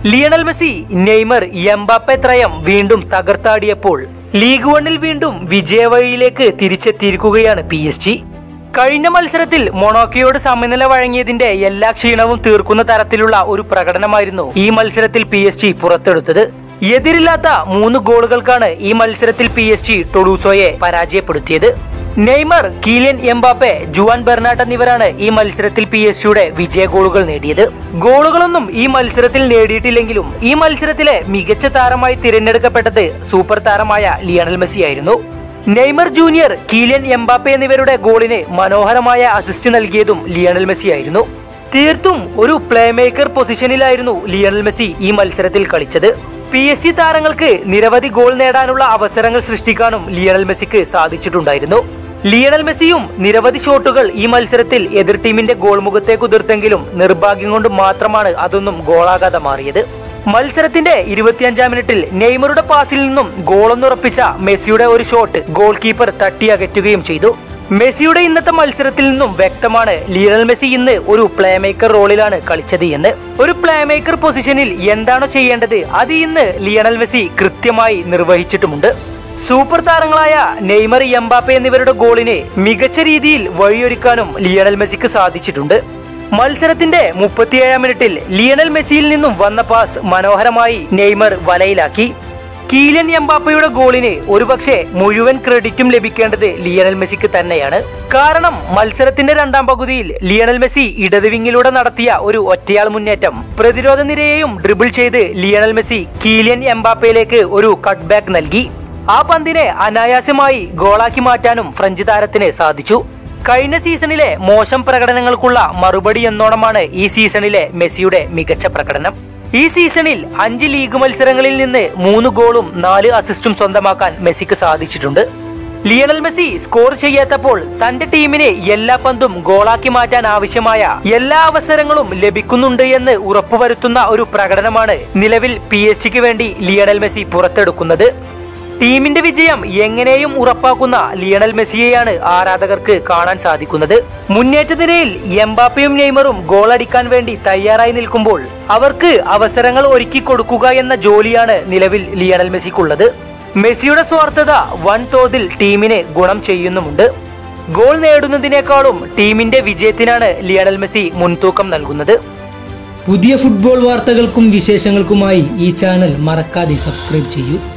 Lionel Messi Neymar Mbappe ത്രയം വീണ്ടും തകർത്താടിയപ്പോൾ ലീഗ് വണ്ണിൽ വീണ്ടും വിജയവഴിയിലേക്ക് തിരിച്ചെത്തിയിരിക്കുകയാണ് പി എസ് ജി കഴിഞ്ഞ മത്സരത്തിൽ മൊണോക്കയോട് സമനില വഴങ്ങിയതിന്റെ എല്ലാ ക്ഷീണവും തീർക്കുന്ന തരത്തിലുള്ള ഒരു പ്രകടനമായിരുന്നു ഈ മത്സരത്തിൽ പി എസ് ജി പുറത്തെടുത്തത് എതിരില്ലാത്ത മൂന്ന് ഗോളുകൾക്കാണ് ഈ മത്സരത്തിൽ പി എസ് ജി ടൊളൂസോയെ പരാജയപ്പെടുത്തിയത് Neymar Kylian Mbappe Juan Bernat എന്നിവരാണ് ഈ മത്സരത്തിൽ പി എസ് ജിയുടെ വിജയ ഗോളുകൾ നേടിയത് ഗോളുകളൊന്നും ഈ മത്സരത്തിൽ നേടിയിട്ടില്ലെങ്കിലും ഈ മത്സരത്തിലെ മികച്ച താരമായി തിരഞ്ഞെടുക്കപ്പെട്ടത് സൂപ്പർ താരമായ ലിയണൽ മെസ്സി ആയിരുന്നു നെയ്മർ ജൂനിയർ കീലിയൻ എംബാപ്പെ എന്നിവരുടെ ഗോളിന് മനോഹരമായ അസിസ്റ്റ് നൽകിയതും ലിയണൽ മെസ്സി ആയിരുന്നു തീർത്തും ഒരു പ്ലേ മേക്കർ പൊസിഷനിലായിരുന്നു ലിയണൽ മെസ്സി ഈ മത്സരത്തിൽ കളിച്ചത് പി എസ് ജി താരങ്ങൾക്ക് നിരവധി ഗോൾ നേടാനുള്ള അവസരങ്ങൾ സൃഷ്ടിക്കാനും ലിയണൽ മെസ്സിക്ക് സാധിച്ചിട്ടുണ്ടായിരുന്നു ലിയണൽ മെസ്സിയും നിരവധി ഷോട്ടുകൾ ഈ മത്സരത്തിൽ എതിർ ടീമിന്റെ ഗോൾ മുഖത്തേക്ക് ഉതിർത്തെങ്കിലും നിർഭാഗ്യം കൊണ്ട് മാത്രമാണ് അതൊന്നും ഗോളാകാതെ മാറിയത് മത്സരത്തിന്റെ ഇരുപത്തിയഞ്ചാം മിനിറ്റിൽ നെയ്മറുടെ പാസിൽ നിന്നും ഗോളൊന്നുറപ്പിച്ച മെസ്സിയുടെ ഒരു ഷോട്ട് ഗോൾ കീപ്പർ തട്ടി അകറ്റുകയും ചെയ്തു മെസ്സിയുടെ ഇന്നത്തെ മത്സരത്തിൽ നിന്നും വ്യക്തമാണ് ലിയണൽ മെസ്സി ഇന്ന് ഒരു പ്ലേ മേക്കർ റോളിലാണ് കളിച്ചത് എന്ന് ഒരു പ്ലേ മേക്കർ പൊസിഷനിൽ എന്താണോ ചെയ്യേണ്ടത് അത് ഇന്ന് ലിയണൽ മെസ്സി കൃത്യമായി നിർവഹിച്ചിട്ടുമുണ്ട് സൂപ്പർ താരങ്ങളായ നെയ്മർ എംബാപ്പെ എന്നിവരുടെ ഗോളിന് മികച്ച രീതിയിൽ വഴിയൊരുക്കാനും ലിയണൽ മെസ്സിക്ക് സാധിച്ചിട്ടുണ്ട് മത്സരത്തിന്റെ മുപ്പത്തിയേഴാം മിനിറ്റിൽ ലിയണൽ മെസ്സിയിൽ നിന്നും വന്ന പാസ് മനോഹരമായി നെയ്മർ വലയിലാക്കി കീലിയൻ എംബാപ്പയുടെ ഗോളിന് ഒരുപക്ഷെ മുഴുവൻ ക്രെഡിറ്റും ലഭിക്കേണ്ടത് ലിയണൽ മെസ്സിക്ക് തന്നെയാണ് കാരണം മത്സരത്തിന്റെ രണ്ടാം പകുതിയിൽ ലിയണൽ മെസ്സി ഇടതുവിങ്ങിലൂടെ നടത്തിയ ഒരു ഒറ്റയാൾ മുന്നേറ്റം പ്രതിരോധ നിരയെയും ഡ്രിബിൾ ചെയ്ത് ലിയണൽ മെസ്സി കീലിയൻ എംബാപ്പയിലേക്ക് ഒരു കട്ട് ബാക്ക് നൽകി ആ പന്തിനെ അനായാസമായി ഗോളാക്കി മാറ്റാനും ഫ്രഞ്ച് താരത്തിന് സാധിച്ചു കഴിഞ്ഞ സീസണിലെ മോശം പ്രകടനങ്ങൾക്കുള്ള മറുപടി എന്നോണമാണ് ഈ സീസണിലെ മെസ്സിയുടെ മികച്ച പ്രകടനം ഈ സീസണിൽ അഞ്ച് ലീഗ് മത്സരങ്ങളിൽ നിന്ന് മൂന്ന് ഗോളും നാല് അസിസ്റ്റും സ്വന്തമാക്കാൻ മെസ്സിക്ക് സാധിച്ചിട്ടുണ്ട് ലിയണൽ മെസ്സി സ്കോർ ചെയ്യാത്തപ്പോൾ തന്റെ ടീമിനെ എല്ലാ പന്തും ഗോളാക്കി മാറ്റാൻ ആവശ്യമായ എല്ലാ അവസരങ്ങളും ലഭിക്കുന്നുണ്ട് എന്ന് ഉറപ്പുവരുത്തുന്ന ഒരു പ്രകടനമാണ് നിലവിൽ പി എസ് ജിക്ക് വേണ്ടി ലിയണൽ മെസ്സി പുറത്തെടുക്കുന്നത് ടീമിന്റെ വിജയം എങ്ങനെയും ഉറപ്പാക്കുന്ന ലിയണൽ മെസ്സിയെയാണ് ആരാധകർക്ക് കാണാൻ സാധിക്കുന്നത് മുന്നേറ്റ നിരയിൽ എംബാപ്പയും നെയ്മറും ഗോളടിക്കാൻ വേണ്ടി തയ്യാറായി നിൽക്കുമ്പോൾ അവർക്ക് അവസരങ്ങൾ ഒരുക്കി കൊടുക്കുക എന്ന ജോലിയാണ് നിലവിൽ ലിയണൽ മെസ്സിക്കുള്ളത് മെസ്സിയുടെ സ്വാർത്ഥത വൻതോതിൽ ടീമിന് ഗുണം ചെയ്യുന്നുമുണ്ട് ഗോൾ നേടുന്നതിനേക്കാളും ടീമിന്റെ വിജയത്തിനാണ് ലിയണൽ മെസ്സി മുൻതൂക്കം നൽകുന്നത് പുതിയ ഫുട്ബോൾ വാർത്തകൾക്കും വിശേഷങ്ങൾക്കുമായി ഈ ചാനൽ മറക്കാതെ സബ്സ്ക്രൈബ് ചെയ്യൂ